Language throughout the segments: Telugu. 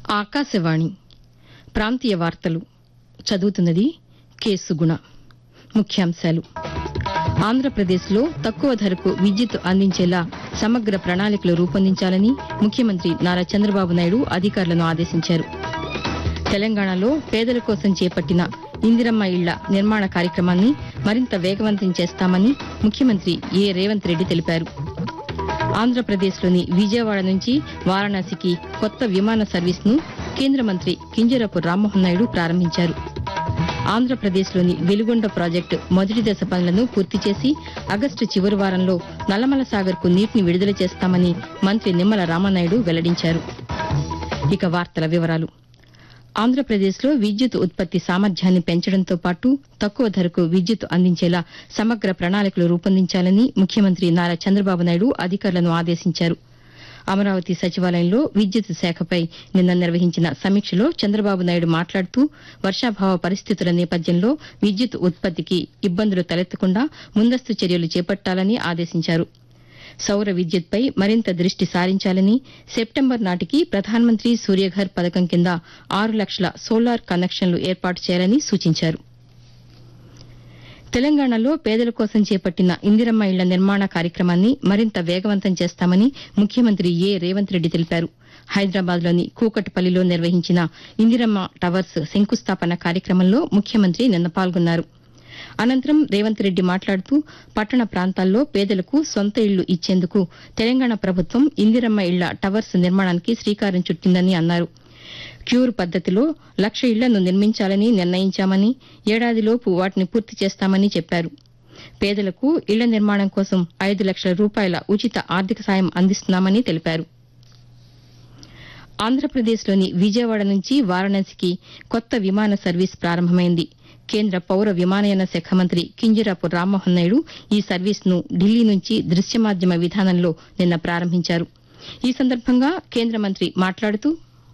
ఆకాశవాణి ప్రాంతీయ వార్తలు చదువుతున్నది కె సుగుణ ముఖ్యాంశాలు ఆంధ్రప్రదేశ్లో తక్కువ ధరకు విద్యుత్ అందించేలా సమగ్ర ప్రణాళికలు రూపొందించాలని ముఖ్యమంత్రి నారా చంద్రబాబు నాయుడు అధికారులను ఆదేశించారు తెలంగాణలో పేదల కోసం చేపట్టిన ఇందిరమ్మ ఇళ్ల నిర్మాణ కార్యక్రమాన్ని మరింత వేగవంతం చేస్తామని ముఖ్యమంత్రి ఏ రేవంత్ రెడ్డి తెలిపారు ఆంధ్రప్రదేశ్లోని విజయవాడ నుంచి వారణాసికి కొత్త విమాన సర్వీస్ను కేంద్ర మంత్రి కింజరపు రామ్మోహన్ నాయుడు ప్రారంభించారు ఆంధ్రప్రదేశ్లోని వెలుగొండ ప్రాజెక్టు మొదటి దశ పనులను పూర్తి చేసి ఆగస్టు చివరి వారంలో నల్లమల సాగర్కు నీటిని విడుదల చేస్తామని మంత్రి నిమ్మల రామనాయుడు వెల్లడించారు ఇక వార్తల వివరాలు ఆంధ్రప్రదేశ్లో విద్యుత్ ఉత్పత్తి సామర్థ్యాన్ని పెంచడంతో పాటు తక్కువ ధరకు విద్యుత్ అందించేలా సమగ్ర ప్రణాళికలు రూపొందించాలని ముఖ్యమంత్రి నారా చంద్రబాబు నాయుడు అధికారులను ఆదేశించారు అమరావతి సచివాలయంలో విద్యుత్ శాఖపై నిన్న నిర్వహించిన సమీక్షలో చంద్రబాబు నాయుడు మాట్లాడుతూ వర్షాభావ పరిస్థితుల నేపథ్యంలో విద్యుత్ ఉత్పత్తికి ఇబ్బందులు తలెత్తకుండా ముందస్తు చర్యలు చేపట్టాలని ఆదేశించారు సౌర విద్యుత్పై మరింత దృష్టి సారించాలని సెప్టెంబర్ నాటికి ప్రధానమంత్రి సూర్యఘర్ పథకం కింద ఆరు లక్షల సోలార్ కనెక్షన్లు ఏర్పాటు చేయాలని సూచించారు తెలంగాణలో పేదల కోసం చేపట్టిన ఇందిరమ్మ ఇళ్ల నిర్మాణ కార్యక్రమాన్ని మరింత వేగవంతం చేస్తామని ముఖ్యమంత్రి ఏ రేవంత్ రెడ్డి తెలిపారు హైదరాబాద్లోని కూకట్పల్లిలో నిర్వహించిన ఇందిరమ్మ టవర్స్ శంకుస్థాపన కార్యక్రమంలో ముఖ్యమంత్రి నిన్న పాల్గొన్నారు అనంతరం రేవంత్ రెడ్డి మాట్లాడుతూ పట్టణ ప్రాంతాల్లో పేదలకు సొంత ఇళ్లు ఇచ్చేందుకు తెలంగాణ ప్రభుత్వం ఇందిరమ్మ ఇళ్ల టవర్స్ నిర్మాణానికి శ్రీకారం చుట్టిందని అన్నారు క్యూర్ పద్దతిలో లక్ష ఇళ్లను నిర్మించాలని నిర్ణయించామని ఏడాదిలోపు వాటిని పూర్తి చేస్తామని చెప్పారు పేదలకు ఇళ్ల నిర్మాణం కోసం ఐదు లక్షల రూపాయల ఉచిత ఆర్థిక సాయం అందిస్తున్నామని తెలిపారు ఆంధ్రప్రదేశ్లోని విజయవాడ నుంచి వారణాసికి కొత్త విమాన సర్వీస్ ప్రారంభమైంది కేంద్ర పౌర విమానయాన శాఖ మంత్రి కింజరాపు రామ్మోహన్ నాయుడు ఈ సర్వీస్ను ఢిల్లీ నుంచి దృశ్య మాధ్యమ విధానంలో నిన్న ప్రారంభించారు ఈ సందర్భంగా కేంద్ర మంత్రి మాట్లాడుతూ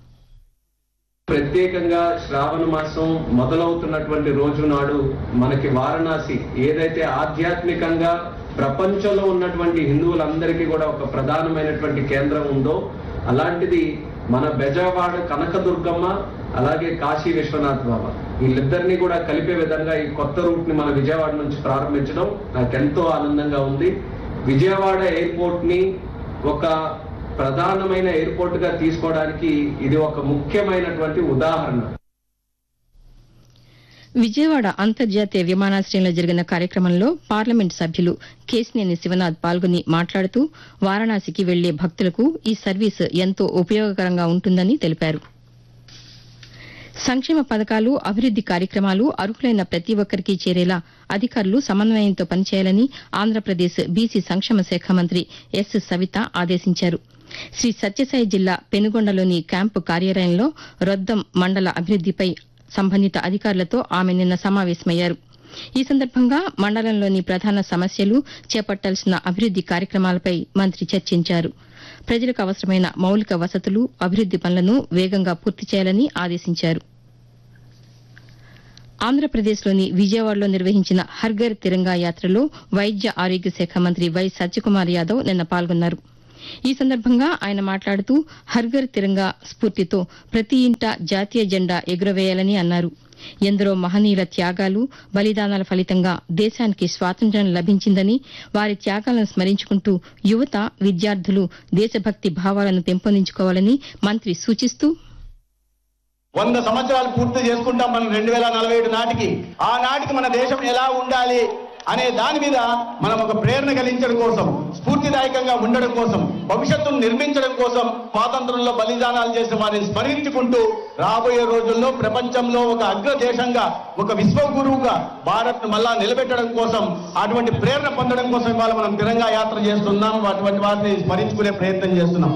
ప్రత్యేకంగా శ్రావణ మాసం మొదలవుతున్నటువంటి రోజు నాడు మనకి వారణాసి ఏదైతే ఆధ్యాత్మికంగా ప్రపంచంలో ఉన్నటువంటి హిందువులందరికీ కూడా ఒక ప్రధానమైనటువంటి కేంద్రం ఉందో అలాంటిది మన బెజవాడ కనకదుర్గమ్మ అలాగే కాశీ విశ్వనాథ్ బాబా వీళ్ళిద్దరినీ కూడా కలిపే విధంగా ఈ కొత్త రూట్ ని మన విజయవాడ నుంచి ప్రారంభించడం నాకెంతో ఆనందంగా ఉంది విజయవాడ ఎయిర్పోర్ట్ ని ఒక ప్రధానమైన ఎయిర్పోర్ట్ గా తీసుకోవడానికి ఇది ఒక ముఖ్యమైనటువంటి ఉదాహరణ విజయవాడ అంతర్జాతీయ విమానాశ్రయంలో జరిగిన కార్యక్రమంలో పార్లమెంట్ సభ్యులు కేసినేని శివనాథ్ పాల్గొని మాట్లాడుతూ వారణాసికి వెళ్లే భక్తులకు ఈ సర్వీస్ ఎంతో ఉపయోగకరంగా ఉంటుందని తెలిపారు సంక్షేమ పథకాలు అభివృద్ది కార్యక్రమాలు అర్హులైన ప్రతి ఒక్కరికి చేరేలా అధికారులు సమన్వయంతో పనిచేయాలని ఆంధ్రప్రదేశ్ బీసీ సంక్షేమ శాఖ మంత్రి ఎస్ సవిత ఆదేశించారు శ్రీ సత్యసాయి జిల్లా పెనుగొండలోని క్యాంపు కార్యాలయంలో రొద్దం మండల అభివృద్దిపై సంబంధిత అధికారులతో ఆమె నిన్న సమావేశమయ్యారు ఈ సందర్భంగా మండలంలోని ప్రధాన సమస్యలు చేపట్టాల్సిన అభివృద్ది కార్యక్రమాలపై మంత్రి చర్చించారు ప్రజలకు అవసరమైన మౌలిక వసతులు అభివృద్ది పనులను వేగంగా పూర్తి చేయాలని ఆదేశించారు ఆంధ్రప్రదేశ్లోని విజయవాడలో నిర్వహించిన హర్ఘర్ తిరంగా యాత్రలో వైద్య ఆరోగ్య శాఖ మంత్రి వై సత్యకుమార్ యాదవ్ నిన్న పాల్గొన్నారు ఈ సందర్భంగా ఆయన మాట్లాడుతూ హర్ఘర్ తిరంగా స్ఫూర్తితో ప్రతి ఇంట జాతీయ జెండా ఎగురవేయాలని అన్నారు ఎందరో మహనీయుల త్యాగాలు బలిదానాల ఫలితంగా దేశానికి స్వాతంత్ర్యం లభించిందని వారి త్యాగాలను స్మరించుకుంటూ యువత విద్యార్థులు దేశభక్తి భావాలను పెంపొందించుకోవాలని మంత్రి సూచిస్తూ వంద సంవత్సరాలు పూర్తి చేసుకుంటాం మనం రెండు వేల నలభై ఏడు నాటికి ఆ నాటికి మన దేశం ఎలా ఉండాలి అనే దాని మీద మనం ఒక ప్రేరణ కలిగించడం కోసం స్ఫూర్తిదాయకంగా ఉండడం కోసం భవిష్యత్తును నిర్మించడం కోసం స్వాతంత్రంలో బలిదానాలు చేసిన వారిని స్మరించుకుంటూ రాబోయే రోజుల్లో ప్రపంచంలో ఒక అగ్ర దేశంగా ఒక విశ్వగురువుగా భారత్ మళ్ళా నిలబెట్టడం కోసం అటువంటి ప్రేరణ పొందడం కోసం ఇవాళ మనం తిరంగా యాత్ర చేస్తున్నాం అటువంటి వారిని స్మరించుకునే ప్రయత్నం చేస్తున్నాం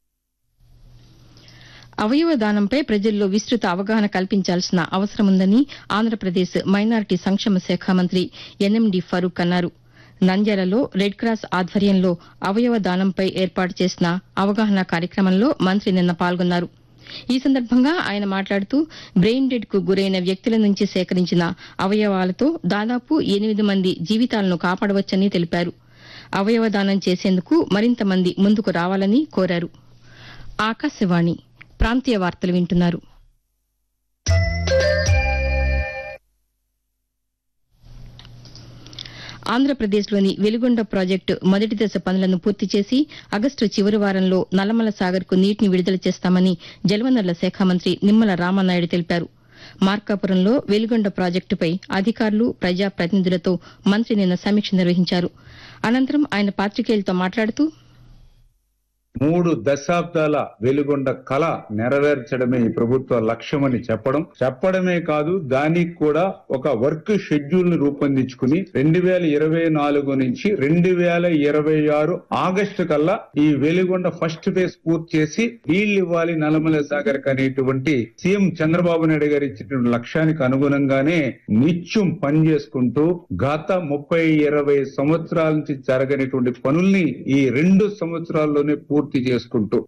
అవయవ దానంపై ప్రజల్లో విస్తృత అవగాహన కల్పించాల్సిన అవసరముందని ఆంధ్రప్రదేశ్ మైనారిటీ సంక్షేమ శాఖ మంత్రి ఎన్ఎండి ఫరూక్ అన్నారు నంద్యాలలో రెడ్ క్రాస్ ఆధ్వర్యంలో అవయవ దానంపై ఏర్పాటు చేసిన అవగాహన కార్యక్రమంలో మంత్రి నిన్న పాల్గొన్నారు ఈ సందర్భంగా ఆయన మాట్లాడుతూ బ్రెయిన్ డెడ్ కు గురైన వ్యక్తుల నుంచి సేకరించిన అవయవాలతో దాదాపు ఎనిమిది మంది జీవితాలను కాపాడవచ్చని తెలిపారు అవయవ దానం చేసేందుకు మరింత మంది ముందుకు రావాలని కోరారు ఆకాశవాణి ప్రాంతీయ వార్తలు వింటున్నారు ఆంధ్రప్రదేశ్లోని వెలుగొండ ప్రాజెక్టు మొదటి దశ పనులను పూర్తి చేసి ఆగస్టు చివరి వారంలో నల్లమల సాగర్కు నీటిని విడుదల చేస్తామని జలవనరుల శాఖ మంత్రి నిమ్మల రామనాయుడు తెలిపారు మార్కాపురంలో వెలుగొండ ప్రాజెక్టుపై అధికారులు ప్రజాప్రతినిధులతో మంత్రి నిన్న సమీక్ష నిర్వహించారు అనంతరం ఆయన పాతికేయులతో మాట్లాడుతూ మూడు దశాబ్దాల వెలుగొండ కళ నెరవేర్చడమే ఈ ప్రభుత్వ లక్ష్యమని చెప్పడం చెప్పడమే కాదు దానికి కూడా ఒక వర్క్ షెడ్యూల్ ను రూపొందించుకుని రెండు వేల ఇరవై నాలుగు నుంచి రెండు వేల ఇరవై ఆరు ఆగస్టు కల్లా ఈ వెలుగొండ ఫస్ట్ ఫేజ్ పూర్తి చేసి నీళ్లు ఇవ్వాలి నల్లమల సాగర్ అనేటువంటి సీఎం చంద్రబాబు నాయుడు గారు ఇచ్చినటువంటి లక్ష్యానికి అనుగుణంగానే నిత్యం పనిచేసుకుంటూ గత ముప్పై ఇరవై సంవత్సరాల నుంచి జరగనటువంటి పనుల్ని ఈ రెండు సంవత్సరాల్లోనే పూర్తి చేసుకుంటూ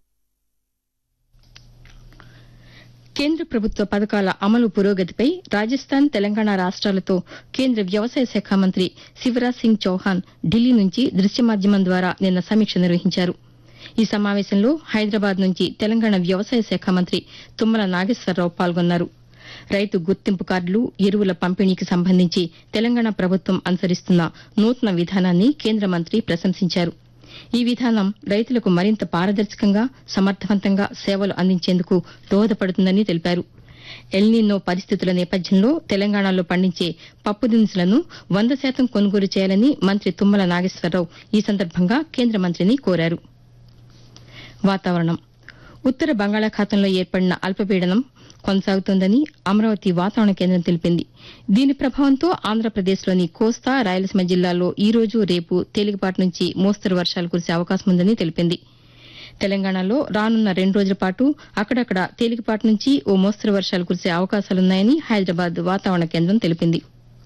కేంద్ర ప్రభుత్వ పథకాల అమలు పురోగతిపై రాజస్థాన్ తెలంగాణ రాష్ట్రాలతో కేంద్ర వ్యవసాయ శాఖ మంత్రి శివరాజ్ సింగ్ చౌహాన్ ఢిల్లీ నుంచి దృశ్య మాధ్యమం ద్వారా నిన్న సమీక్ష నిర్వహించారు ఈ సమావేశంలో హైదరాబాద్ నుంచి తెలంగాణ వ్యవసాయ శాఖ మంత్రి తుమ్మల నాగేశ్వరరావు పాల్గొన్నారు రైతు గుర్తింపు కార్డులు ఎరువుల పంపిణీకి సంబంధించి తెలంగాణ ప్రభుత్వం అనుసరిస్తున్న నూతన విధానాన్ని కేంద్ర మంత్రి ప్రశంసించారు ఈ విధానం రైతులకు మరింత పారదర్శకంగా సమర్థవంతంగా సేవలు అందించేందుకు దోహదపడుతుందని తెలిపారు ఎల్నీనో పరిస్థితుల నేపథ్యంలో తెలంగాణలో పండించే పప్పు దినుసులను వంద శాతం కొనుగోలు చేయాలని మంత్రి తుమ్మల నాగేశ్వరరావు ఈ సందర్భంగా కేంద్ర మంత్రిని కోరారు వాతావరణం ఉత్తర బంగాళాఖాతంలో ఏర్పడిన అల్పపీడనం కొనసాగుతోందని అమరావతి వాతావరణ కేంద్రం తెలిపింది దీని ప్రభావంతో ఆంధ్రప్రదేశ్లోని కోస్తా రాయలసీమ జిల్లాల్లో ఈ రోజు రేపు తేలికపాటి నుంచి మోస్తరు వర్షాలు కురిసే అవకాశం ఉందని తెలిపింది తెలంగాణలో రానున్న రెండు రోజుల పాటు అక్కడక్కడ తేలికపాటి నుంచి ఓ మోస్తరు వర్షాలు కురిసే అవకాశాలున్నాయని హైదరాబాద్ వాతావరణ కేంద్రం తెలిపింది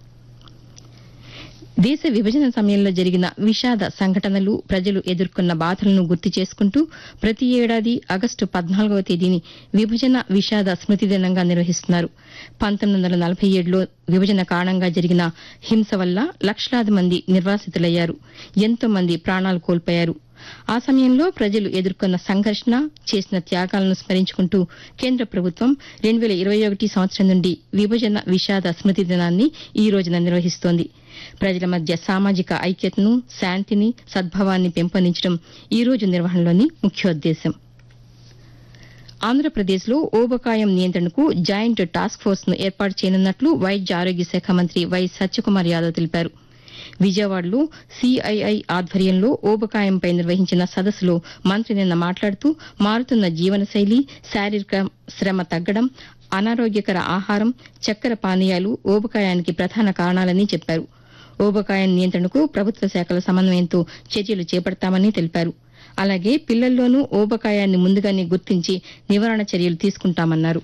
దేశ విభజన సమయంలో జరిగిన విషాద సంఘటనలు ప్రజలు ఎదుర్కొన్న బాధలను గుర్తు చేసుకుంటూ ప్రతి ఏడాది ఆగస్టు పద్నాలుగవ తేదీని విభజన విషాద స్మృతి దినంగా నిర్వహిస్తున్నారు పంతొమ్మిది వందల నలభై ఏడులో విభజన కారణంగా జరిగిన హింస వల్ల లక్షలాది మంది నిర్వాసితులయ్యారు ఎంతో మంది ప్రాణాలు కోల్పోయారు ఆ సమయంలో ప్రజలు ఎదుర్కొన్న సంఘర్షణ చేసిన త్యాగాలను స్మరించుకుంటూ కేంద్ర ప్రభుత్వం రెండు వేల ఇరవై ఒకటి సంవత్సరం నుండి విభజన విషాద స్మృతి దినాన్ని ఈ రోజున నిర్వహిస్తోంది ప్రజల మధ్య సామాజిక ఐక్యతను శాంతిని సద్భావాన్ని పెంపొందించడం ఈ రోజు నిర్వహణలోని ముఖ్యోద్దేశం ఆంధ్రప్రదేశ్లో ఓబకాయం నియంత్రణకు జాయింట్ టాస్క్ ఫోర్స్ ను ఏర్పాటు చేయనున్నట్లు వైద్య ఆరోగ్య శాఖ మంత్రి వై సత్యకుమార్ యాదవ్ తెలిపారు విజయవాడలో సిఐఐ ఆధ్వర్యంలో ఓబకాయంపై నిర్వహించిన సదస్సులో మంత్రి నిన్న మాట్లాడుతూ మారుతున్న జీవనశైలి శారీరక శ్రమ తగ్గడం అనారోగ్యకర ఆహారం చక్కెర పానీయాలు ఓబకాయానికి ప్రధాన కారణాలని చెప్పారు ఓబకాయం నియంత్రణకు ప్రభుత్వ శాఖల సమన్వయంతో చర్యలు చేపడతామని తెలిపారు అలాగే పిల్లల్లోనూ ఓబకాయాన్ని ముందుగానే గుర్తించి నివారణ చర్యలు తీసుకుంటామన్నారు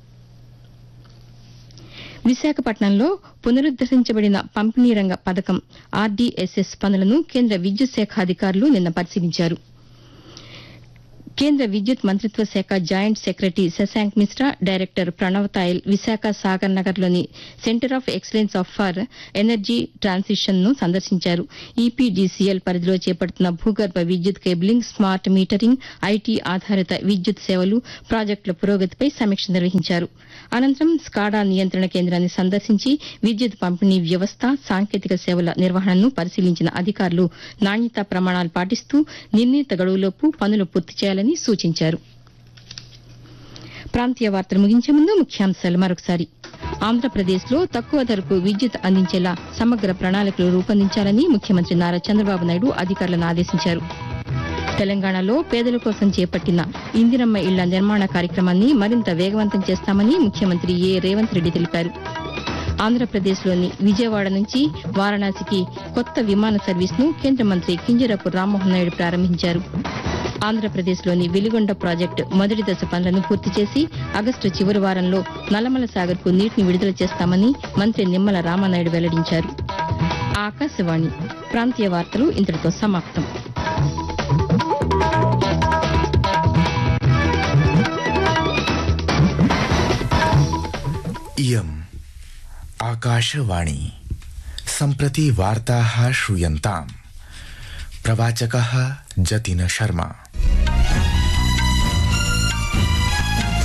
విశాఖపట్నంలో పునరుద్దరించబడిన పంపిణీ రంగ పథకం ఆర్డీఎస్ఎస్ పనులను కేంద్ర విద్యుత్ శాఖ అధికారులు నిన్న పరిశీలించారు కేంద్ర విద్యుత్ మంత్రిత్వ శాఖ joint secretary Shashank Mishra director Pranav Tayal Visakha Sagar నగర్లోని centre of excellence of for energy transition ను సందర్శించారు ఈపీడీసీఎల్ పరిధిలో చేపడుతున్న భూగర్భ విద్యుత్ కేబులింగ్ స్మార్ట్ మీటరింగ్ ఐటీ ఆధారిత విద్యుత్ సేవలు ప్రాజెక్టుల పురోగతిపై సమీక్ష నిర్వహించారు అనంతరం స్కాడా నియంత్రణ కేంద్రాన్ని సందర్శించి విద్యుత్ పంపిణీ వ్యవస్థ సాంకేతిక సేవల నిర్వహణను పరిశీలించిన అధికారులు నాణ్యతా ప్రమాణాలు పాటిస్తూ నిర్ణీత గడువులోపు పనులు పూర్తి చేయాలని సూచించారు ప్రాంతీయ వార్తలు ముగించే ముందు ముఖ్యాంశాలు మరొకసారి ఆంధ్రప్రదేశ్లో తక్కువ ధరకు విద్యుత్ అందించేలా సమగ్ర ప్రణాళికలు రూపొందించాలని ముఖ్యమంత్రి నారా చంద్రబాబు నాయుడు అధికారులను ఆదేశించారు తెలంగాణలో పేదల కోసం చేపట్టిన ఇందిరమ్మ ఇళ్ల నిర్మాణ కార్యక్రమాన్ని మరింత వేగవంతం చేస్తామని ముఖ్యమంత్రి ఏ రేవంత్ రెడ్డి తెలిపారు ఆంధ్రప్రదేశ్లోని విజయవాడ నుంచి వారణాసికి కొత్త విమాన సర్వీస్ను కేంద్ర మంత్రి కింజరపు రామ్మోహన్ నాయుడు ప్రారంభించారు ఆంధ్రప్రదేశ్లోని వెలిగొండ ప్రాజెక్టు మొదటి దశ పనులను పూర్తి చేసి ఆగస్టు చివరి వారంలో నల్లమల సాగర్కు నీటిని విడుదల చేస్తామని మంత్రి నిమ్మల రామానాయుడు వెల్లడించారు ఆకాశవాణి ప్రాంతీయ వార్తలు ఇంతటితో సమాప్తం इयम् आकाशवाणी सम्प्रति वार्ताः श्रूयन्ताम् प्रवाचकः जतिन शर्मा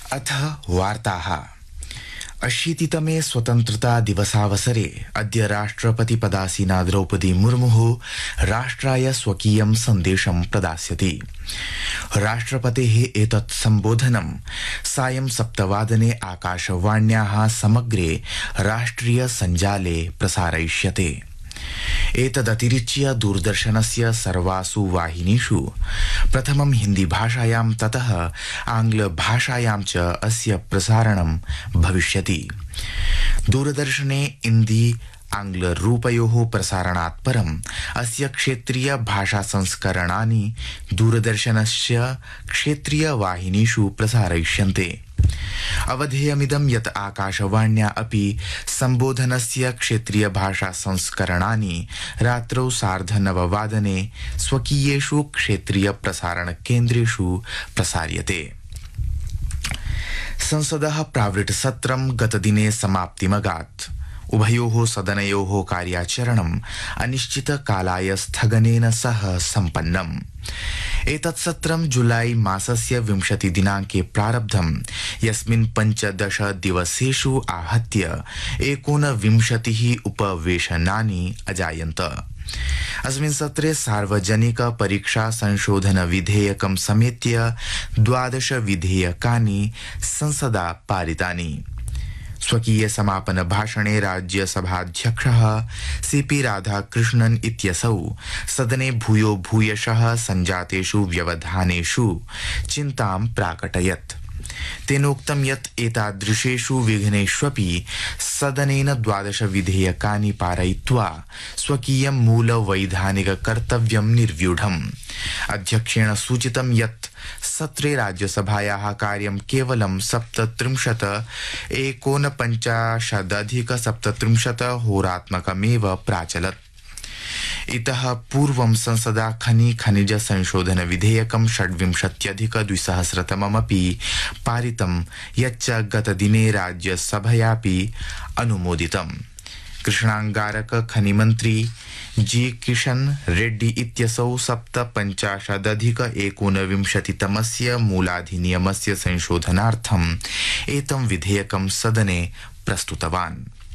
अथ वार्ताः अशीतितमे स्वतन्त्रता दिवसावसरे अद्य राष्ट्रपतिपदासीना द्रौपदी मुर्मुः राष्ट्राय स्वकीयं सन्देशं प्रदास्यति राष्ट्रपतेः एतत् सम्बोधनं सायं सप्तवादने आकाशवाण्याः समग्रे राष्ट्रिय सञ्जाले प्रसारयिष्यते एतदतिरिच्य दूरदर्शनस्य सर्वासु वाहिनीषु प्रथमं हिन्दीभाषायां ततः आङ्ग्लभाषायां च अस्य प्रसारणं भविष्यति दूरदर्शने हिन्दी आङ्ग्लरूपयोः प्रसारणात् परम् अस्य क्षेत्रीय भाषासंस्करणानि दूरदर्शनस्य क्षेत्रीयवाहिनीषु प्रसारयिष्यन्ते अवधेयमिदं यत् आकाशवाण्या अपि सम्बोधनस्य क्षेत्रीय भाषा संस्करणानि रात्रौ सार्धनववादने स्वकीयेषु क्षेत्रीय प्रसारण केन्द्रेषु प्रसार्यते संसदः प्रावृट् सत्रं गतदिने समाप्तिमगात् उभयोः सदनयोः कार्याचरणम् अनिश्चितकालाय स्थगनेन सह सम्पन्नम् एतत् सत्रं जुलाई मासस्य विंशति दिनाङ्के प्रारब्धम् यस्मिन् पञ्चदश दिवसेषु आहत्य एकोनविंशतिः उपवेशनानि अजायन्त अस्मिन् सत्रे सार्वजनिक परीक्षा संशोधन विधेयकं समेत्य द्वादश विधेयकानि संसदा पारितानि स्वकीय समापन भाषणे राज्यसभाध्यक्षः सीपी राधाकृष्णन् इत्यसौ सदने भूयो भूयशः सञ्जातेषु व्यवधानेषु चिन्तां प्राकटयत् तेनोक्तं यत् एतादृशेषु विघ्नेष्वपि सदनेन द्वादश विधेयकानि पारयित्वा स्वकीयं मूलवैधानिक कर्तव्यं निर्व्यूढम् अध्यक्षेण सूचितं यत् सत्रे राज्यसभायाः कार्यं केवलं सप्तत्रिंशत् एकोनपञ्चाशदधिक सप्तत्रिंशत् होरात्मकमेव प्राचलत् इतः पूर्वं संसदा खनि खनिज संशोधन विधेयकं षड्विंशत्यधिक द्विसहस्रतममपि पारितं यच्च गतदिने राज्यसभयापि अनुमोदितम् कृष्णाङ्गारक खनिमन्त्री जी किशन रेड्डी इत्यसौ सप्तपञ्चाशदधिक एकोनविंशतितमस्य मूलाधिनियमस्य संशोधनार्थम् एतं विधेयकं सदने प्रस्तुतवान्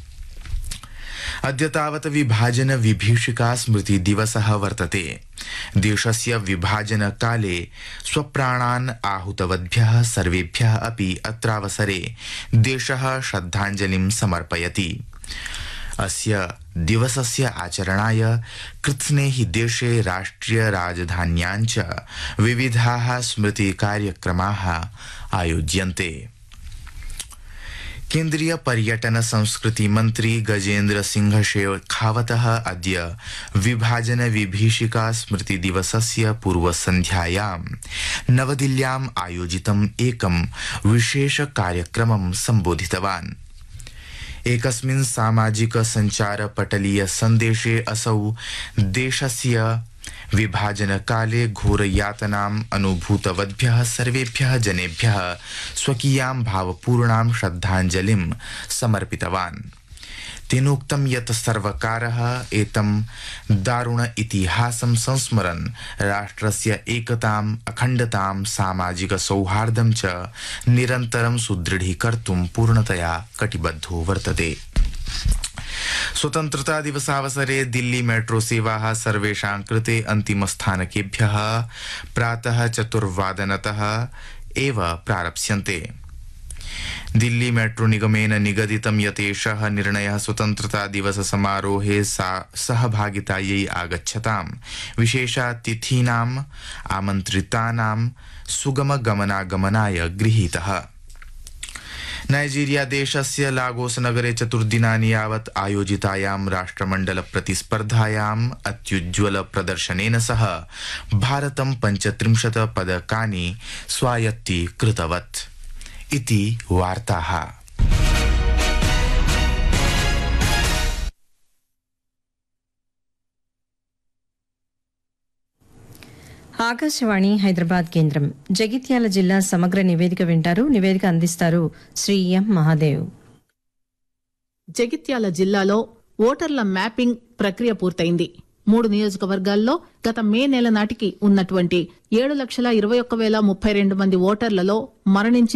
अद्य तावत् विभाजन विभीषिका स्मृति दिवसः वर्तते देशस्य विभाजनकाले स्वप्राणान् आहूतवद्भ्यः सर्वेभ्यः अपि अत्रावसरे देशः श्रद्धाञ्जलिं समर्पयति अस्य दिवसस्य आचरणाय कृत्स्ने हि देशे राष्ट्रिय राजधान्याञ्च विविधाः स्मृति कार्यक्रमाः आयोज्यन्ते केन्द्रीय पर्यटन संस्कृति मन्त्री गजेन्द्र सिंह शेखावतः अद्य विभाजन विभीषिका स्मृति दिवसस्य पूर्वसन्ध्यायां नवदिल्ल्याम् आयोजितम् एकं विशेष कार्यक्रमं सम्बोधितवान् एकस्मिन् सामाजिक सञ्चार पटलीय सन्देशे असौ देशस्य विभाजनकाले घोरयातनाम् अनुभूतवद्भ्यः सर्वेभ्यः जनेभ्यः स्वकीयां भावपूर्णां श्रद्धाञ्जलिं समर्पितवान् तेनोक्तं यत् सर्वकारः एतं दारुण इतिहासं संस्मरन् राष्ट्रस्य एकताम् अखण्डतां सामाजिक सौहार्दं च निरन्तरं सुदृढीकर्तुं पूर्णतया कटिबद्धो वर्तते स्वतन्त्रता दिवसावसरे दिल्ली मेट्रो सेवाः सर्वेषां कृते अन्तिमस्थानकेभ्यः प्रातः चतुर्वादनतः एव प्रारप्स्यन्ते दिल्ली मेट्रो निगमेन निगदितं यत् एषः निर्णयः स्वतन्त्रता दिवस समारोहे सहभागितायै आगच्छतां विशेषातिथीनाम् आमन्त्रितानां सुगम गमनागमनाय गृहीतः नाइजीरिया देशस्य लागोस नगरे चतुर्दिनानि यावत् आयोजितायां राष्ट्रमण्डल प्रतिस्पर्धायाम् अत्युज्ज्वल प्रदर्शनेन सह भारतं पञ्चत्रिंशत् पदकानि स्वायत्तीकृतवत् इति वार्ताः ఆకాశవాణి హైదరాబాద్ కేంద్రం జగిత్యాల జిల్లా సమగ్ర నివేదిక వింటారు నివేదిక అందిస్తారు శ్రీ ఎం మహాదేవ్ జగిత్యాల జిల్లాలో ఓటర్ల మ్యాపింగ్ ప్రక్రియ పూర్తయింది మూడు నియోజకవర్గాల్లో గత మే నెల నాటికి ఉన్నటువంటి ఏడు లక్షల ఇరవై ఒక్క వేల ముప్పై రెండు మంది ఓటర్లలో మరణించిన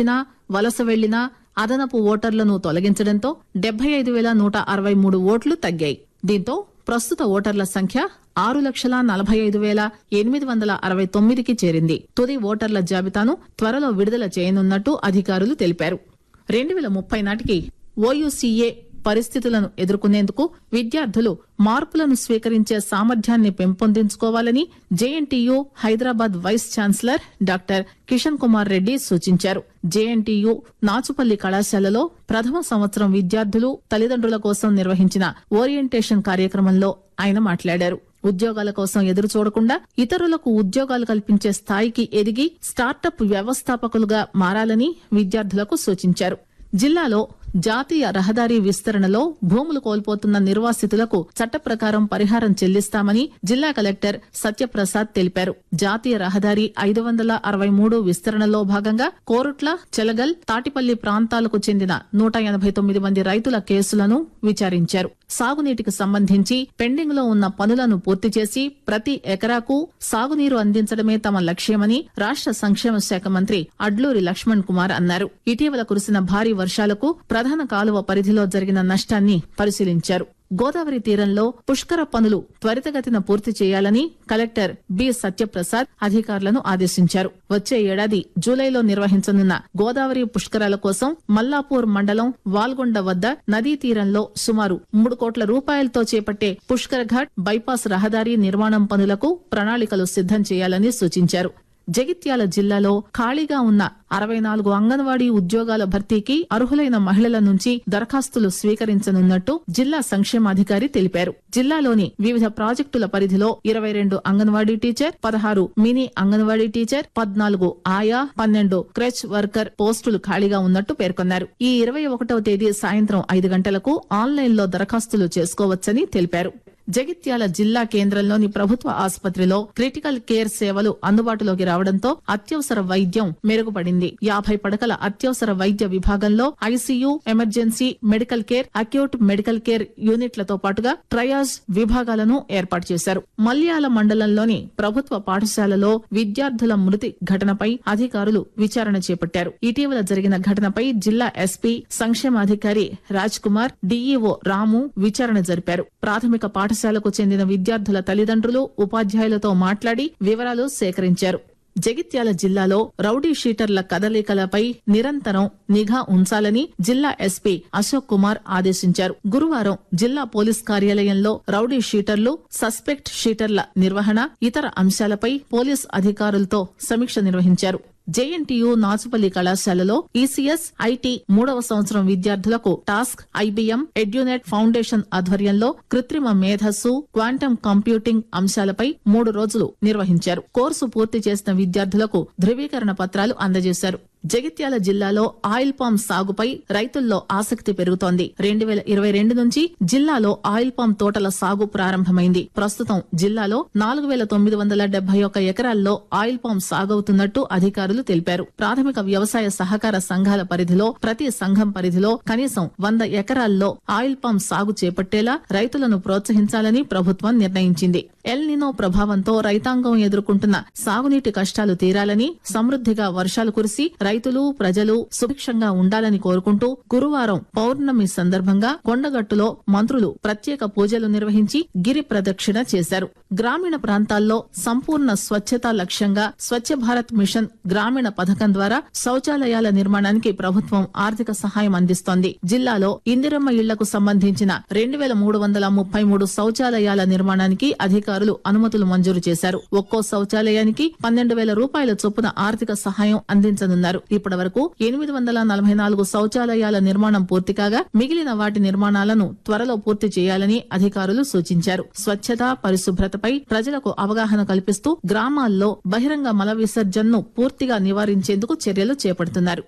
వలస వెళ్లినా అదనపు ఓటర్లను తొలగించడంతో డెబ్బై ఐదు వేల నూట అరవై మూడు ఓట్లు తగ్గాయి దీంతో ప్రస్తుత ఓటర్ల సంఖ్య ఆరు లక్షల నలభై ఐదు వేల ఎనిమిది వందల అరవై తొమ్మిదికి చేరింది తుది ఓటర్ల జాబితాను త్వరలో విడుదల చేయనున్నట్టు అధికారులు తెలిపారు రెండు వేల ముప్పై నాటికి ఓయూసీఏ పరిస్థితులను ఎదుర్కొనేందుకు విద్యార్థులు మార్పులను స్వీకరించే సామర్థ్యాన్ని పెంపొందించుకోవాలని JNTU Hyderabad vice chancellor doctor Kishan Kumar Reddy సూచించారు జేఎన్టీయూ నాచుపల్లి కళాశాలలో ప్రథమ సంవత్సరం విద్యార్థులు తల్లిదండ్రుల కోసం నిర్వహించిన ఓరియంటేషన్ కార్యక్రమంలో ఆయన మాట్లాడారు ఉద్యోగాల కోసం ఎదురు చూడకుండా ఇతరులకు ఉద్యోగాలు కల్పించే స్థాయికి ఎదిగి స్టార్టప్ వ్యవస్థాపకులుగా మారాలని విద్యార్థులకు సూచించారు జిల్లాలో జాతీయ రహదారి విస్తరణలో భూములు కోల్పోతున్న నిర్వాసితులకు చట్ట ప్రకారం పరిహారం చెల్లిస్తామని జిల్లా కలెక్టర్ సత్యప్రసాద్ తెలిపారు జాతీయ రహదారి ఐదు వందల అరవై మూడు విస్తరణలో భాగంగా కోరుట్ల చెలగల్ తాటిపల్లి ప్రాంతాలకు చెందిన నూట ఎనభై తొమ్మిది మంది రైతుల కేసులను విచారించారు సాగునీటికి సంబంధించి పెండింగ్ లో ఉన్న పనులను పూర్తి చేసి ప్రతి ఎకరాకు సాగునీరు అందించడమే తమ లక్ష్యమని రాష్ట సంక్షేమ శాఖ మంత్రి అడ్లూరి లక్ష్మణ్ కుమార్ అన్నారు ఇటీవల కురిసిన భారీ వర్షాలకు ప్రధాన కాలువ పరిధిలో జరిగిన నష్టాన్ని పరిశీలించారు గోదావరి తీరంలో పుష్కర పనులు త్వరితగతిన పూర్తి చేయాలని కలెక్టర్ బి సత్యప్రసాద్ అధికారులను ఆదేశించారు వచ్చే ఏడాది జూలైలో నిర్వహించనున్న గోదావరి పుష్కరాల కోసం మల్లాపూర్ మండలం వాల్గొండ వద్ద నదీ తీరంలో సుమారు మూడు కోట్ల రూపాయలతో చేపట్టే పుష్కర్ ఘాట్ బైపాస్ రహదారి నిర్మాణం పనులకు ప్రణాళికలు సిద్దం చేయాలని సూచించారు జగిత్యాల జిల్లాలో ఖాళీగా ఉన్న అరవై నాలుగు అంగన్వాడీ ఉద్యోగాల భర్తీకి అర్హులైన మహిళల నుంచి దరఖాస్తులు స్వీకరించనున్నట్టు జిల్లా సంక్షేమాధికారి తెలిపారు జిల్లాలోని వివిధ ప్రాజెక్టుల పరిధిలో ఇరవై రెండు అంగన్వాడీ టీచర్ పదహారు మినీ అంగన్వాడీ టీచర్ పద్నాలుగు ఆయా పన్నెండు క్రెచ్ వర్కర్ పోస్టులు ఖాళీగా ఉన్నట్టు పేర్కొన్నారు ఈ ఇరవై ఒకటవ తేదీ సాయంత్రం ఐదు గంటలకు ఆన్లైన్ లో దరఖాస్తులు చేసుకోవచ్చని తెలిపారు జగిత్యాల జిల్లా కేంద్రంలోని ప్రభుత్వ ఆసుపత్రిలో క్రిటికల్ కేర్ సేవలు అందుబాటులోకి రావడంతో అత్యవసర వైద్యం మెరుగుపడింది యాభై పడకల అత్యవసర వైద్య విభాగంలో ICU emergency medical care acute medical care యూనిట్లతో పాటుగా ట్రయాజ్ విభాగాలను ఏర్పాటు చేశారు మల్యాల మండలంలోని ప్రభుత్వ పాఠశాలలో విద్యార్థుల మృతి ఘటనపై అధికారులు విచారణ చేపట్టారు ఇటీవల జరిగిన ఘటనపై జిల్లా ఎస్పీ సంక్షేమాధికారి రాజ్ కుమార్ డీఈఓ రాము విచారణ జరిపారు ప్రాథమిక పాఠశాలకు చెందిన విద్యార్థుల తల్లిదండ్రులు ఉపాధ్యాయులతో మాట్లాడి వివరాలు సేకరించారు జగిత్యాల జిల్లాలో రౌడీ షీటర్ల కదలికలపై నిరంతరం నిఘా ఉంచాలని జిల్లా ఎస్పీ అశోక్ కుమార్ ఆదేశించారు గురువారం జిల్లా పోలీస్ కార్యాలయంలో రౌడీ షీటర్లు సస్పెక్ట్ షీటర్ల నిర్వహణ ఇతర అంశాలపై పోలీస్ అధికారులతో సమీక్ష నిర్వహించారు జేఎన్టీయూ నాచుపల్లి కళాశాలలో ఈసీఎస్ ఐటీ మూడవ సంవత్సరం విద్యార్థులకు టాస్క్ ఐబీఎం ఎడ్యునెట్ ఫౌండేషన్ ఆధ్వర్యంలో కృత్రిమ మేధస్సు క్వాంటమ్ కంప్యూటింగ్ అంశాలపై మూడు రోజులు నిర్వహించారు కోర్సు పూర్తి చేసిన విద్యార్థులకు ధృవీకరణ పత్రాలు అందజేశారు జగిత్యాల జిల్లాలో ఆయిల్ పామ్ సాగుపై రైతుల్లో ఆసక్తి పెరుగుతోంది రెండు వేల ఇరవై రెండు నుంచి జిల్లాలో ఆయిల్ పామ్ తోటల సాగు ప్రారంభమైంది ప్రస్తుతం జిల్లాలో నాలుగు వేల తొమ్మిది వందల డెబ్బై ఒక్క ఎకరాల్లో ఆయిల్ పామ్ సాగవుతున్నట్టు అధికారులు తెలిపారు ప్రాథమిక వ్యవసాయ సహకార సంఘాల పరిధిలో ప్రతి సంఘం పరిధిలో కనీసం వంద ఎకరాల్లో ఆయిల్ పామ్ సాగు చేపట్టేలా రైతులను ప్రోత్సహించాలని ప్రభుత్వం నిర్ణయించింది ఎల్ నినో ప్రభావంతో రైతాంగం ఎదుర్కొంటున్న సాగునీటి కష్టాలు తీరాలని సమృద్దిగా వర్షాలు కురిసి రైతులు ప్రజలు సుభిక్షంగా ఉండాలని కోరుకుంటూ గురువారం పౌర్ణమి సందర్భంగా కొండగట్టులో మంత్రులు ప్రత్యేక పూజలు నిర్వహించి గిరి ప్రదక్షిణ చేశారు గ్రామీణ ప్రాంతాల్లో సంపూర్ణ స్వచ్ఛత లక్ష్యంగా స్వచ్ఛ భారత్ మిషన్ గ్రామీణ పథకం ద్వారా శౌచాలయాల నిర్మాణానికి ప్రభుత్వం ఆర్థిక సహాయం అందిస్తోంది జిల్లాలో ఇందిరమ్మ ఇళ్లకు సంబంధించిన రెండు వేల మూడు వందల ముప్పై మూడు శౌచాలయాల నిర్మాణానికి అధికారులు అనుమతులు మంజూరు చేశారు ఒక్కో శౌచాలయానికి పన్నెండు వేల రూపాయల చొప్పున ఆర్థిక సహాయం అందించనున్నారు ఇప్పటి వరకు ఎనిమిది వందల నలభై నాలుగు శౌచాలయాల నిర్మాణం పూర్తి కాగా మిగిలిన వాటి నిర్మాణాలను త్వరలో పూర్తి చేయాలని అధికారులు సూచించారు స్వచ్ఛత పరిశుభ్రతపై ప్రజలకు అవగాహన కల్పిస్తూ గ్రామాల్లో బహిరంగ మల విసర్జనను పూర్తిగా నివారించేందుకు చర్యలు చేపడుతున్నారు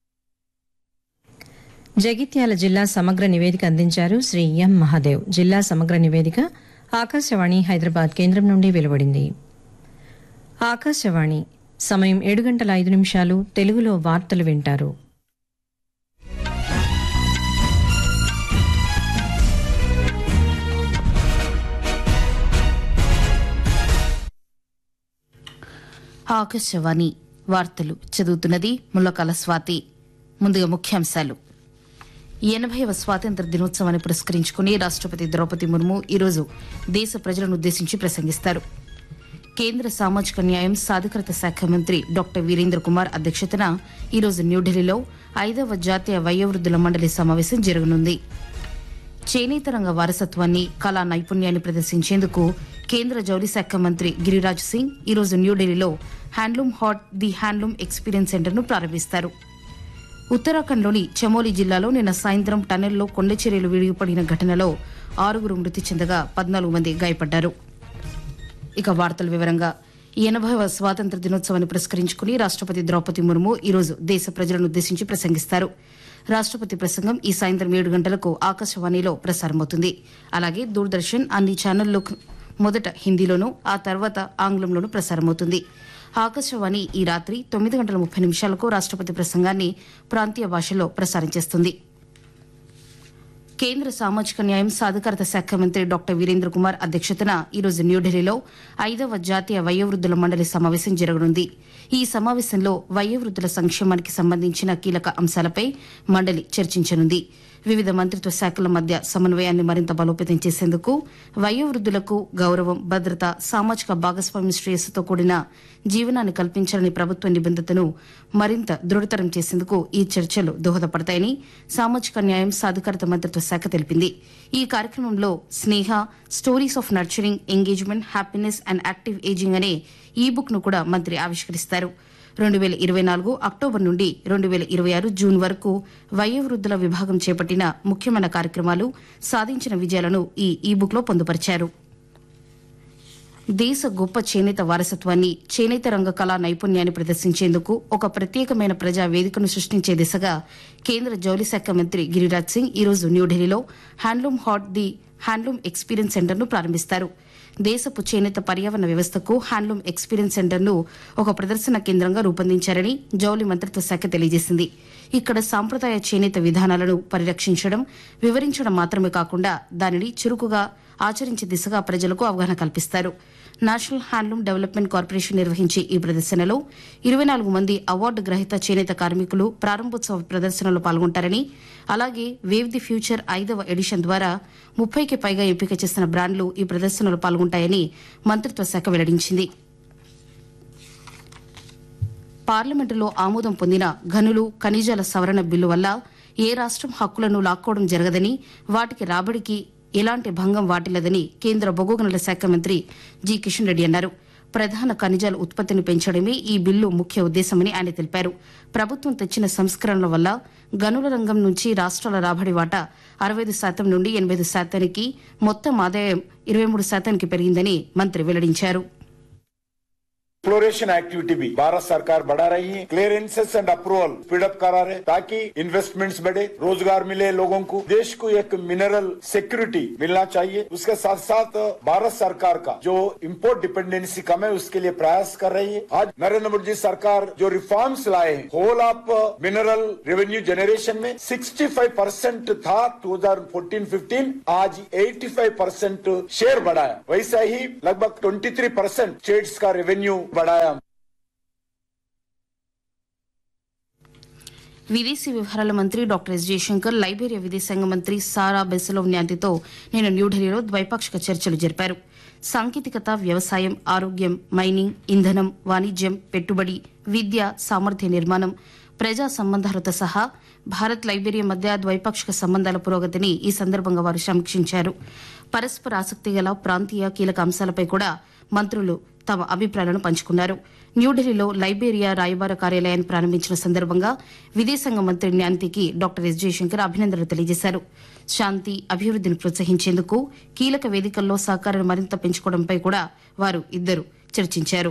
జగిత్యాల జిల్లా సమగ్ర నివేదిక అందించారు శ్రీ ఎం మహాదేవ్ జిల్లా సమగ్ర నివేదిక ఆకాశవాణి హైదరాబాద్ కేంద్రం నుండి వెలువడింది ఆకాశవాణి సమయం ఏడు గంటల ఐదు నిమిషాలు తెలుగులో వార్తలు వింటారు ఆకాశవాణి వార్తలు చదువుతున్నది ముల్లకాల స్వాతి ముందుగా ముఖ్యాంశాలు ఎనభైవ స్వాతంత్ర దినోత్సవాన్ని పురస్కరించుకుని రాష్టపతి ద్రౌపది ముర్ము ఈరోజు దేశ ప్రజలను ఉద్దేశించి ప్రసంగిస్తారు కేంద్ర సామాజిక న్యాయం సాధికారత శాఖ మంత్రి డాక్టర్ వీరేంద్ర కుమార్ అధ్యక్షతన ఈరోజు న్యూఢిల్లీలో ఐదవ జాతీయ వయోవృద్ధుల మండలి సమావేశం జరగనుంది చేనేత రంగ వారసత్వాన్ని కళా నైపుణ్యాన్ని ప్రదర్శించేందుకు కేంద్ర జౌళి శాఖ మంత్రి గిరిరాజ్ సింగ్ ఈరోజు న్యూఢిల్లీలో handloom Haat the handloom experience సెంటర్ను ప్రారంభిస్తారు ఉత్తరాఖండ్లోని చమోలి జిల్లాలో నిన్న సాయంత్రం టన్నెల్లో కొండచర్యలు విడిగిపడిన ఘటనలో ఆరుగురు మృతి చెందగా పద్నాలుగు మంది గాయపడ్డారు ఇక వార్తల వివరంగా ఎనభైవ స్వాతంత్ర దినోత్సవాన్ని పురస్కరించుకుని రాష్టపతి ద్రౌపది ముర్ము ఈరోజు దేశ ప్రజలను ఉద్దేశించి ప్రసంగిస్తారు రాష్టపతి ప్రసంగం ఈ సాయంత్రం ఏడు గంటలకు ఆకాశవాణిలో ప్రసారమవుతుంది అలాగే దూరదర్శన్ అన్ని ఛానల్లో మొదట హిందీలోనూ ఆ తర్వాత ఆంగ్లంలోనూ ప్రసారమవుతుంది ఆకాశవాణి ఈ రాత్రి తొమ్మిది గంటల ముప్పై నిమిషాలకు రాష్టపతి ప్రసంగాన్ని ప్రాంతీయ భాషలో ప్రసారం చేస్తుంది కేంద్ర సామాజిక న్యాయం సాధికారత శాఖ మంత్రి డాక్టర్ వీరేంద్ర కుమార్ అధ్యక్షతన ఈరోజు న్యూఢిల్లీలో ఐదవ జాతీయ వయోవృద్ధుల మండలి సమావేశం జరగనుంది ఈ సమావేశంలో వయోవృద్ధుల సంక్షేమానికి సంబంధించిన కీలక అంశాలపై మండలి చర్చించనుంది వివిధ మంత్రిత్వ శాఖల మధ్య సమన్వయాన్ని మరింత బలోపేతం చేసేందుకు వయోవృద్ధులకు గౌరవం భద్రత సామాజిక భాగస్వామ్య శ్రేయస్సుతో కూడిన జీవనాన్ని కల్పించాలని ప్రభుత్వ నిబంధతను మరింత దృఢతరం చేసేందుకు ఈ చర్చలు దోహదపడతాయని సామాజిక న్యాయం సాధికారత మంత్రిత్వ శాఖ తెలిపింది ఈ కార్యక్రమంలో Sneha stories of nurturing engagement happiness and active ageing అనే ఈ బుక్ ను కూడా మంత్రి ఆవిష్కరిస్తారు రెండు వేల ఇరవై నాలుగు అక్టోబర్ నుండి రెండు వేల ఇరవై ఆరు జూన్ వరకు వయోవృద్ధుల విభాగం చేపట్టిన ముఖ్యమైన కార్యక్రమాలు సాధించిన విజయాలను ఈ ఈ బుక్ లో పొందుపరిచారు దేశ గొప్ప చేనేత వారసత్వాన్ని చేనేత రంగ కళా నైపుణ్యాన్ని ప్రదర్శించేందుకు ఒక ప్రత్యేకమైన ప్రజా వేదికను సృష్టించే దిశగా కేంద్ర జౌళి శాఖ మంత్రి గిరిరాజ్ సింగ్ ఈరోజు న్యూఢిల్లీలో handloom Haat the handloom experience సెంటర్ను ప్రారంభిస్తారు దేశపు చేనేత పర్యావరణ వ్యవస్థకు హ్యాండ్లూమ్ ఎక్స్పీరియన్స్ సెంటర్ను ఒక ప్రదర్శన కేంద్రంగా రూపొందించారని జౌళి మంత్రిత్వ శాఖ తెలియజేసింది ఇక్కడ సాంప్రదాయ చేనేత విధానాలను పరిరక్షించడం వివరించడం మాత్రమే కాకుండా దానిని చురుకుగా ఆచరించే దిశగా ప్రజలకు అవగాహన కల్పిస్తారు నేషనల్ హ్యాండ్లూమ్ డెవలప్మెంట్ కార్పొరేషన్ నిర్వహించే ఈ ప్రదర్శనలో ఇరవై నాలుగు మంది అవార్డు గ్రహీత చేనేత కార్మికులు ప్రారంభోత్సవ ప్రదర్శనలో పాల్గొంటారని అలాగే వేవ్ ది ఫ్యూచర్ ఐదవ ఎడిషన్ ద్వారా ముప్పైకి పైగా ఎంపిక చేసిన బ్రాండ్లు ఈ ప్రదర్శనలో పాల్గొంటాయని మంత్రిత్వ శాఖ వెల్లడించింది పార్లమెంటులో ఆమోదం పొందిన గనులు ఖనిజాల సవరణ బిల్లు వల్ల ఏ రాష్ట్రం హక్కులను లాక్కోవడం జరగదని వాటికి రాబడికి ఎలాంటి భంగం వాటిల్లదని కేంద్ర బొగ్గు గనుల శాఖ మంత్రి జి కిషన్ రెడ్డి అన్నారు ప్రధాన ఖనిజాల ఉత్పత్తిని పెంచడమే ఈ బిల్లు ముఖ్య ఉద్దేశమని ఆయన తెలిపారు ప్రభుత్వం తెచ్చిన సంస్కరణల వల్ల గనుల రంగం నుంచి రాష్ట్రాల రాబడి వాటా అరవై ఐదు శాతం నుండి ఎనభై ఐదు శాతానికి మొత్తం ఆదాయం ఇరవై మూడు శాతానికి పెరిగిందని మంత్రి వెల్లడించారు एक्सप्लोरेशन एक्टिविटी भी भारत सरकार बढ़ा रही है क्लियरेंसेस एंड अप्रूवल स्पीडअप करा रहे ताकि इन्वेस्टमेंट्स बढ़े रोजगार मिले लोगों को देश को एक मिनरल सिक्योरिटी मिलना चाहिए उसके साथ साथ भारत सरकार का जो इम्पोर्ट डिपेंडेंसी कम है उसके लिए प्रयास कर रही है आज नरेंद्र मोदी सरकार जो रिफॉर्म्स लाए हैं whole of mineral revenue generation में 65 परसेंट था 2014-15 आज 85 परसेंट शेयर बढ़ाया वैसा ही लगभग 23 परसेंट स्टेट्स का रेवेन्यू बढ़ाया విదేశీ వ్యవహారాల మంత్రి డాక్టర్ ఎస్ జయశంకర్ లైబేరియా విదేశాంగ మంత్రి సారా బెసలోవ్ న్యాంతితో నిన్న న్యూఢిల్లీలో ద్వైపాక్షిక చర్చలు జరిపారు సాంకేతికత వ్యవసాయం ఆరోగ్యం మైనింగ్ ఇంధనం వాణిజ్యం పెట్టుబడి విద్య సామర్థ్య నిర్మాణం ప్రజా సంబంధాలతో సహా భారత్ లైబేరియా మధ్య ద్వైపాక్షిక సంబంధాల పురోగతిని ఈ సందర్భంగా వారు సమీక్షించారు పరస్పర ఆసక్తి గల ప్రాంతీయ కీలక అంశాలపై కూడా మంత్రులు తమ అభిప్రాయాలను పంచుకున్నారు న్యూఢిల్లీలో లైబేరియా రాయబార కార్యాలయాన్ని ప్రారంభించిన సందర్భంగా విదేశాంగ మంత్రి న్యాంతికి డాక్టర్ ఎస్ జయశంకర్ అభినందనలు తెలియజేశారు శాంతి అభివృద్దిని ప్రోత్సహించేందుకు కీలక వేదికల్లో సహకారాన్ని మరింత పెంచుకోవడంపై కూడా వారు ఇద్దరు చర్చించారు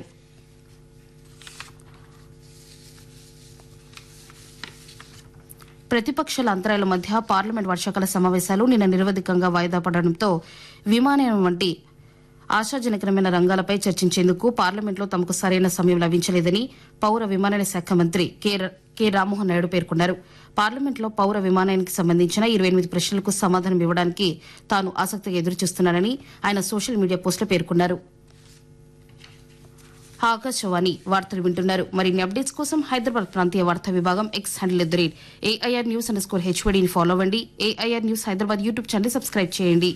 ప్రతిపక్షాల అంతరాయాల మధ్య పార్లమెంట్ వర్షాకాల సమావేశాలు నిన్న నిరవధికంగా వాయిదా పడడంతో విమానయానం వంటి ఆశాజనకరమైన రంగాలపై చర్చించేందుకు పార్లమెంట్లో తమకు సరైన సమయం లభించలేదని పౌర విమానయాన శాఖ మంత్రి కె ర- కె రామ్మోహన్ నాయుడు పేర్కొన్నారు పార్లమెంట్లో పౌర విమానయానికి సంబంధించిన ఇరవై ఎనిమిది ప్రశ్నలకు సమాధానం ఇవ్వడానికి తాను ఆసక్తిగా ఎదురుచూస్తున్నానని ఆయన సోషల్ మీడియా పోస్టులో పేర్కొన్నారు ఆకాశవాణి వార్తలు వింటున్నారు మరిన్ని అప్డేట్స్ కోసం హైదరాబాద్ ప్రాంతీయ వార్తా విభాగం X handle at the rate AIR news underscore హెచ్వడిని ఫాలో అవ్వండి AIR news Hyderabad YouTube channel subscribe చేయండి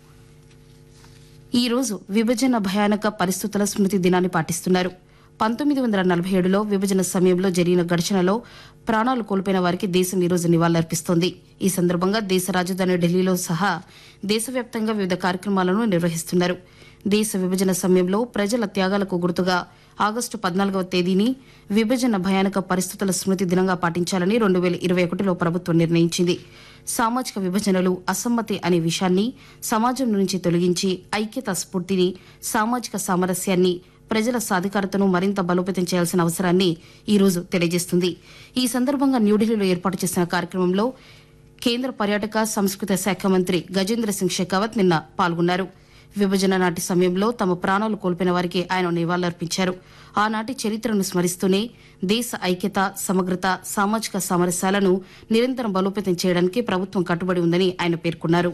ఈ రోజు విభజన భయానక పరిస్థితుల స్మృతి దినాన్ని పాటిస్తున్నారు పంతొమ్మిది వందల నలభై ఏడులో విభజన సమయంలో జరిగిన ఘర్షణలో ప్రాణాలు కోల్పోయిన వారికి దేశం ఈ రోజు నివాళులర్పిస్తోంది ఈ సందర్భంగా దేశ రాజధాని ఢిల్లీలో సహా దేశవ్యాప్తంగా వివిధ కార్యక్రమాలను నిర్వహిస్తున్నారు దేశ విభజన సమయంలో ప్రజల త్యాగాలకు గుర్తుగా ఆగస్టు పద్నాలుగవ తేదీని విభజన భయానక పరిస్థితుల స్మృతి దినంగా పాటించాలని రెండు వేల ఇరవై ఒకటిలో ప్రభుత్వం నిర్ణయించింది సామాజిక విభజనలు అసమ్మతి అనే విషయాన్ని సమాజం నుంచి తొలగించి ఐక్యత స్ఫూర్తిని సామాజిక సామరస్యాన్ని ప్రజల సాధికారతను మరింత బలోపేతం చేయాల్సిన అవసరాన్ని ఈ రోజు తెలియజేస్తుంది ఈ సందర్భంగా న్యూఢిల్లీలో ఏర్పాటు చేసిన కార్యక్రమంలో కేంద్ర పర్యాటక సంస్కృత శాఖ మంత్రి గజేంద్ర సింగ్ షెకావత్ నిన్న పాల్గొన్నారు విభజన నాటి సమయంలో తమ ప్రాణాలు కోల్పోయిన వారికి ఆయన నివాళులర్పించారు ఆనాటి చరిత్రను స్మరిస్తూనే దేశ ఐక్యత సమగ్రత సామాజిక సామరస్యాలను నిరంతరం బలోపేతం చేయడానికి ప్రభుత్వం కట్టుబడి ఉందని ఆయన పేర్కొన్నారు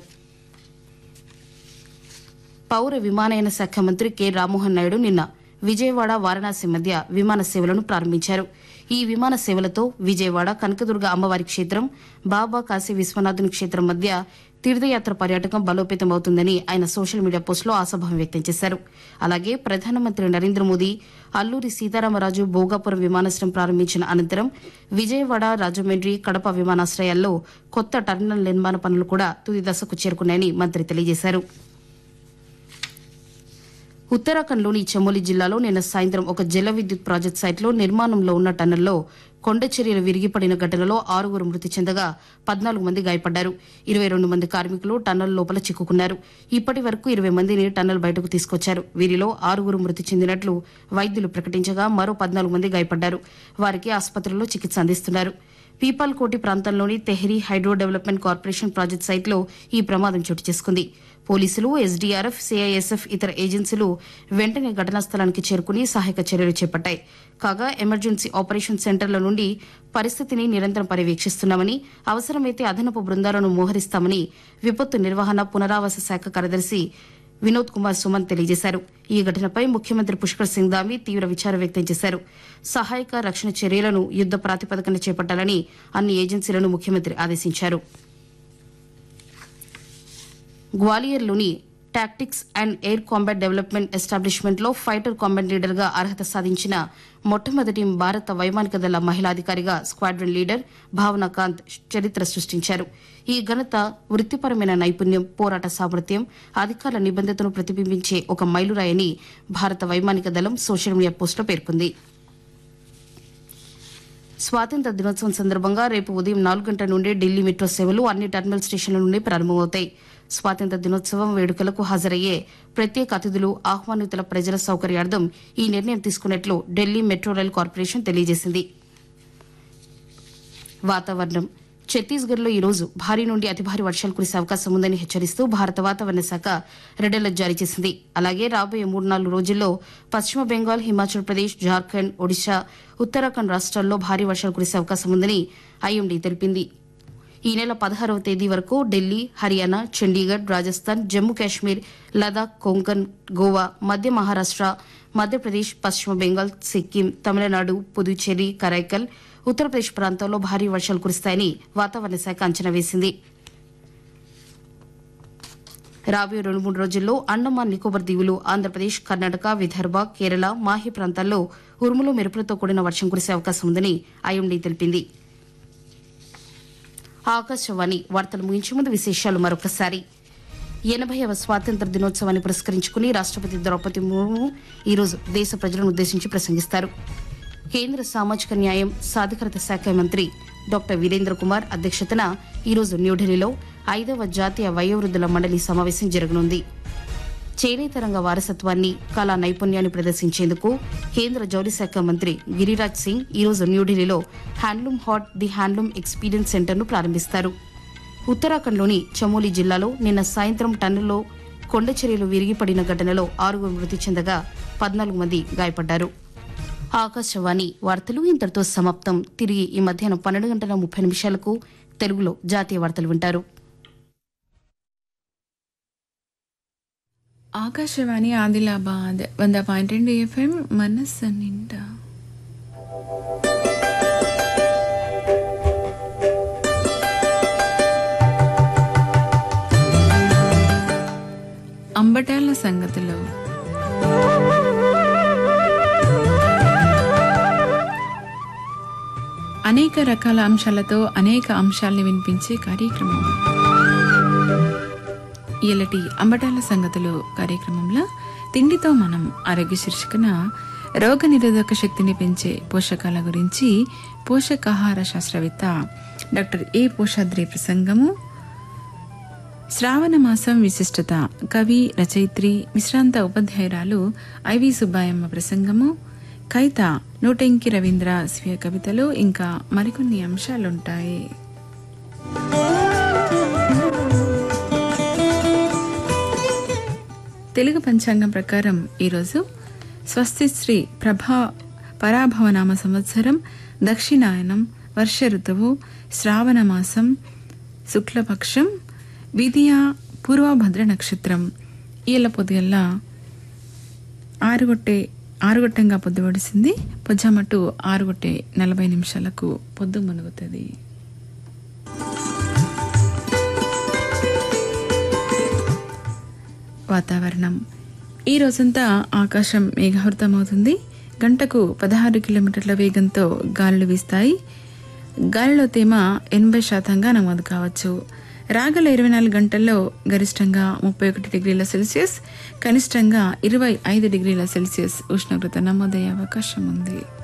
పౌర విమానయాన శాఖ మంత్రి కె రామ్మోహన్ నాయుడు నిన్న విజయవాడ వారణాసి మధ్య విమాన సేవలను ప్రారంభించారు ఈ విమాన సేవలతో విజయవాడ కనకదుర్గ అమ్మవారి క్షేత్రం బాబా కాశీ విశ్వనాథుని క్షేత్రం మధ్య తీర్థయాత్ర పర్యాటకం బలోపేతం అవుతుందని ఆయన సోషల్ మీడియా పోస్టులో ఆశాభావం వ్యక్తం చేశారు అలాగే ప్రధానమంత్రి నరేంద్ర మోదీ అల్లూరి సీతారామరాజు భోగాపురం విమానాశ్రయం ప్రారంభించిన అనంతరం విజయవాడ రాజమండ్రి కడప విమానాశ్రయాల్లో కొత్త టర్మినల్ నిర్మాణ పనులు కూడా తుది దశకు చేరుకున్నాయని మంత్రి తెలియజేశారు ఉత్తరాఖండ్లోని చమోలి జిల్లాలో నిన్న సాయంత్రం ఒక జల విద్యుత్ ప్రాజెక్టు సైట్లో నిర్మాణంలో ఉన్న టన్నెల్లో కొండ చర్యలు విరిగిపడిన ఘటనలో ఆరుగురు మృతి చెందగా పద్నాలుగు మంది గాయపడ్డారు ఇరవై రెండు మంది కార్మికులు టన్నెల్ లోపల చిక్కుకున్నారు ఇప్పటి వరకు ఇరవై మందిని టన్నెల్ బయటకు తీసుకొచ్చారు వీరిలో ఆరుగురు మృతి చెందినట్లు వైద్యులు ప్రకటించగా మరో పద్నాలుగు మంది గాయపడ్డారు వారికి ఆసుపత్రిలో చికిత్స అందిస్తున్నారు పీపాల్కోటి ప్రాంతంలోని Tehri hydro development corporation project సైట్లో ఈ ప్రమాదం చోటు చేసుకుంది పోలీసులు ఎస్డీఆర్ఎఫ్ సిఐఎస్ఎఫ్ ఇతర ఏజెన్సీలు వెంటనే ఘటనా స్థలానికి చేరుకుని సహాయక చర్యలు చేపట్టాయి కాగా ఎమర్జెన్సీ ఆపరేషన్ సెంటర్ల నుండి పరిస్థితిని నిరంతరం పర్యవేక్షిస్తున్నామని అవసరమైతే అదనపు బృందాలను మోహరిస్తామని విపత్తు నిర్వహణ పునరావాస శాఖ కార్యదర్శి వినోద్ కుమార్ సుమన్ తెలియజేశారు ఈ ఘటనపై ముఖ్యమంత్రి పుష్కర్ సింగ్ దామి తీవ్ర విచారం వ్యక్తం చేశారు సహాయక రక్షణ చర్యలను యుద్ద ప్రాతిపదికన చేపట్టాలని అన్ని ఏజెన్సీలను ముఖ్యమంత్రి ఆదేశించారు గ్వాలియర్లోని tactics and air combat development ఎస్టాబ్లిష్మెంట్లో ఫైటర్ కాంబాట్ లీడర్గా అర్హత సాధించిన మొట్టమొదటి భారత వైమానిక దళ మహిళా అధికారిగా స్క్వాడ్రన్ లీడర్ భావన కాంత్ చరిత్ర సృష్టించారు ఈ ఘనత వృత్తిపరమైన నైపుణ్యం పోరాట సామర్థ్యం అధికారుల నిబంధతను ప్రతిబింబించే ఒక మైలురాయని భారత వైమానిక దళం సోషల్ మీడియా పోస్టులో పేర్కొంది స్వాతంత్ర దినోత్సవం సందర్భంగా రేపు ఉదయం నాలుగు గంటల నుండి ఢిల్లీ మెట్రో సేవలు అన్ని టెర్మినల్ స్టేషన్ల నుండి ప్రారంభమవుతాయి స్వాతంత్ర దినోత్సవం వేడుకలకు హాజరయ్యే ప్రత్యేక అతిథులు ఆహ్వానితుల ప్రజల సౌకర్యార్థం ఈ నిర్ణయం తీసుకున్నట్లు ఢిల్లీ మెట్రో రైల్ కార్పొరేషన్ తెలియజేసింది వాతావరణం ఛత్తీస్గఢ్లో ఈ రోజు భారీ నుండి అతి భారీ వర్షాలు కురిసే అవకాశం ఉందని హెచ్చరిస్తూ భారత వాతావరణ శాఖ రెడ్ అలర్ట్ జారీ చేసింది అలాగే రాబోయే మూడు నాలుగు రోజుల్లో పశ్చిమ బెంగాల్ హిమాచల్ ప్రదేశ్ జార్ఖండ్ ఒడిశా ఉత్తరాఖండ్ రాష్ట్రాల్లో భారీ వర్షాలు కురిసే అవకాశం ఉందని ఐఎండీ తెలిపింది ఈ నెల పదహారవ తేదీ వరకు ఢిల్లీ హర్యానా చండీగఢ్ రాజస్థాన్ జమ్మూ కాశ్మీర్ లదాఖ్ కొంకన్ గోవా మధ్య మహారాష్ట్ర మధ్యప్రదేశ్ పశ్చిమ బెంగాల్ సిక్కిం తమిళనాడు పుదుచ్చేరి కరైకల్ ఉత్తరప్రదేశ్ ప్రాంతాల్లో భారీ వర్షాలు కురుస్తాయని వాతావరణ శాఖ అంచనా వేసింది రాబోయే రెండు మూడు రోజుల్లో అండమాన్ నికోబార్ దీవులు ఆంధ్రప్రదేశ్ కర్ణాటక విదర్భ కేరళ మాహి ప్రాంతాల్లో ఉరుములు మెరుపులతో కూడిన వర్షం కురిసే అవకాశం ఉందని ఐఎండీ తెలిపింది ఆకాశవాణి వార్తలు ముగించే ముందు విశేషాలు మరొకసారి ఎనభైవ స్వాతంత్ర దినోత్సవాన్ని పురస్కరించుకుని రాష్టపతి ద్రౌపది ముర్ము ఈరోజు దేశ ప్రజలను ఉద్దేశించి ప్రసంగిస్తారు కేంద్ర సామాజిక న్యాయం సాధికారత శాఖ మంత్రి డాక్టర్ వీరేంద్ర కుమార్ అధ్యక్షతన ఈరోజు న్యూఢిల్లీలో ఐదవ జాతీయ వయోవృద్ధుల మండలి సమావేశం జరగనుంది చేనేత రంగ వారసత్వాన్ని కళా నైపుణ్యాన్ని ప్రదర్శించేందుకు కేంద్ర జౌళి శాఖ మంత్రి గిరిరాజ్ సింగ్ ఈరోజు న్యూఢిల్లీలో handloom Haat the handloom experience సెంటర్ను ప్రారంభిస్తారు ఉత్తరాఖండ్లోని చమోలి జిల్లాలో నిన్న సాయంత్రం టన్నులో కొండ చర్యలు విరిగిపడిన ఘటనలో ఆరుగురు మృతి చెందగా పద్నాలుగు మంది గాయపడ్డారు ఆకాశవాణి వార్తలు ఇంతటితో సమాప్తం తిరిగి ఈ మధ్యాహ్నం పన్నెండు గంటల ముప్పై నిమిషాలకు తెలుగులో జాతీయ వార్తలు వింటారు ఆకాశవాణి ఆదిలాబాద్ వంద పాయింట్ రెండు ఎఫ్ఎం మనస్సు నిండా అంబటాల సంగతిలో అనేక రకాల అంశాలతో అనేక అంశాల్ని వినిపించే కార్యక్రమం ఇలాంటి అంబటాల సంగతులు కార్యక్రమంలో తిండితో మనం ఆరోగ్య శీర్షికన రోగ నిరోధక శక్తిని పెంచే పోషకాల గురించి పోషకాహార శాస్త్రవేత్త డాక్టర్ ఏ పోషాద్రి ప్రసంగము శ్రావణ మాసం విశిష్టత కవి రచయిత్రి విశ్రాంత ఉపాధ్యాయురాలు ఐవి సుబ్బాయమ్మ ప్రసంగము కైత నూటెంకి రవీంద్ర స్వీయ కవితలు ఇంకా మరికొన్ని అంశాలుంటాయి తెలుగు పంచాంగం ప్రకారం ఈరోజు స్వస్తి శ్రీ ప్రభా పరాభవనామ సంవత్సరం దక్షిణాయనం వర్ష ఋతువు శ్రావణ మాసం శుక్లపక్షం విధియ పూర్వభద్ర నక్షత్రం ఈల పొద్దుగల్లా ఆరుగొట్టే ఆరుగొట్టంగా పొద్దు పొడిసింది పొజ్జామట్టు ఆరుగొట్టే నలభై నిమిషాలకు పొద్దు మునుగుతుంది వాతావరణం ఈ రోజంతా ఆకాశం మేఘావృతమవుతుంది గంటకు పదహారు కిలోమీటర్ల వేగంతో గాలులు వీస్తాయి గాలిలో తేమ ఎనభై శాతంగా నమోదు కావచ్చు రాగల ఇరవై నాలుగు గంటల్లో గరిష్టంగా ముప్పై ఒకటి డిగ్రీల సెల్సియస్ కనిష్టంగా ఇరవై ఐదు డిగ్రీల సెల్సియస్ ఉష్ణోగ్రత నమోదయ్యే అవకాశం ఉంది